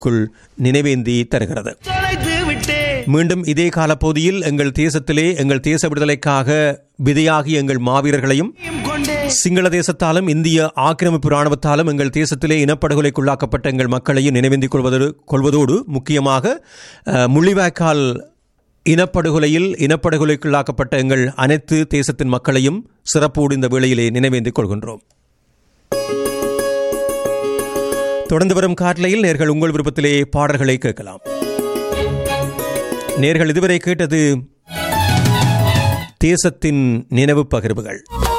உங்களுக்குள் நினைவேந்தி தருகிறது தொலைத்து விட்டேன் மீண்டும் இதே காலப்பகுதியில் எங்கள் தேசத்திலே எங்கள் தேச விடுதலைக்காக விதையாகி எங்கள் மாவீரர்களையும் கொண்டே சிங்கள தேசத்தாலும் இந்திய ஆக்கிரமிப்பு ராணுவத்தாலும் எங்கள் தேசத்திலே இனப்படுகொலைக்குள்ளாக்கப்பட்ட எங்கள் மக்களையும் நினைவேந்திக் கொள்வதோடு கொள்வதோடு முக்கியமாக அஹ், முள்ளிவாய்க்கால் இனப்படுகொலையில் இனப்படுகொலைக்குள்ளாக்கப்பட்ட எங்கள் அனைத்து தேசத்தின் மக்களையும் சிறப்போடு இந்த வேளையிலே நினைவேந்திக் கொள்கின்றோம் தொடர்ந்து வரும் காட்டலையில் நேர்கள் உங்கள் விருப்பத்திலே பாடல்களை கேட்கலாம் நேர்கள் இதுவரை கேட்டது தேசத்தின் நினைவு பகிர்வுகள்